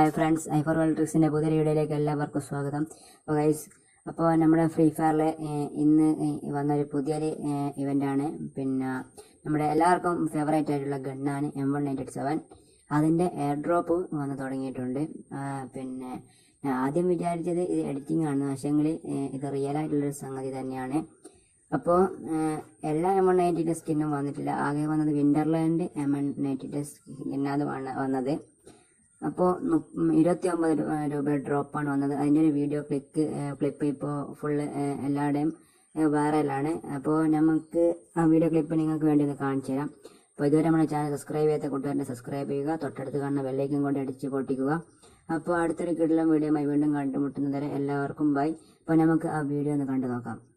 hi friends I four ഇലക്ട്രിക്സിൻ്റെ പുതിയ വീഡിയോയിലേക്ക് എല്ലാവർക്കും സ്വാഗതം അപ്പോൾ ഗൈസ് അപ്പോൾ നമ്മുടെ ഫ്രീ ഫയറിൽ ഇന്ന് ഏഹ്, വന്നൊരു പുതിയൊരു ഇവൻ്റാണ് പിന്നെ നമ്മുടെ എല്ലാവർക്കും ഫേവറേറ്റ് ആയിട്ടുള്ള ഗണ്ണാണ് എം വൺ നയൻറ്റി സെവൻ അതിൻ്റെ എയർ ഡ്രോപ്പ് വന്ന് തുടങ്ങിയിട്ടുണ്ട് ആ, പിന്നെ ഞാൻ ആദ്യം വിചാരിച്ചത് ഇത് എഡിറ്റിംഗ് ആണ് പക്ഷേങ്കിൽ ഇത് റിയൽ ആയിട്ടുള്ളൊരു സംഗതി തന്നെയാണ് അപ്പോൾ എല്ലാ എം എൺ നയൻറ്റിൻ്റെ സ്കിന്നും വന്നിട്ടില്ല ആകെ വന്നത് വിൻ്റർലാൻഡ് എം എൺ നയൻറ്റിൻ്റെ സ്കിന്നാണ് വന്നത് അപ്പോൾ ഇരുപത്തി ഒമ്പത് രൂപ ഡ്രോപ്പാണ് വന്നത് അതിൻ്റെ ഒരു വീഡിയോ ക്ലിക്ക് ക്ലിപ്പ് ഇപ്പോൾ ഫുള്ള് എല്ലാവരുടെയും വൈറലാണ് അപ്പോൾ നമുക്ക് ആ വീഡിയോ ക്ലിപ്പ് നിങ്ങൾക്ക് വേണ്ടി ഒന്ന് കാണിച്ചു തരാം അപ്പോൾ ഇതുവരെ നമ്മുടെ ചാനൽ സബ്സ്ക്രൈബ് ചെയ്യാത്ത കൂട്ടുകാരനെ സബ്സ്ക്രൈബ് ചെയ്യുക തൊട്ടടുത്ത് കാണുന്ന ബെല്ലൈക്കും കൊണ്ട് അടിച്ച് പൊട്ടിക്കുക അപ്പോൾ അടുത്തൊരു കിടലം വീഡിയോയുമായി വീണ്ടും കണ്ടുമുട്ടുന്നതുവരെ എല്ലാവർക്കും ബൈ അപ്പോൾ നമുക്ക് ആ വീഡിയോ ഒന്ന് കണ്ടു നോക്കാം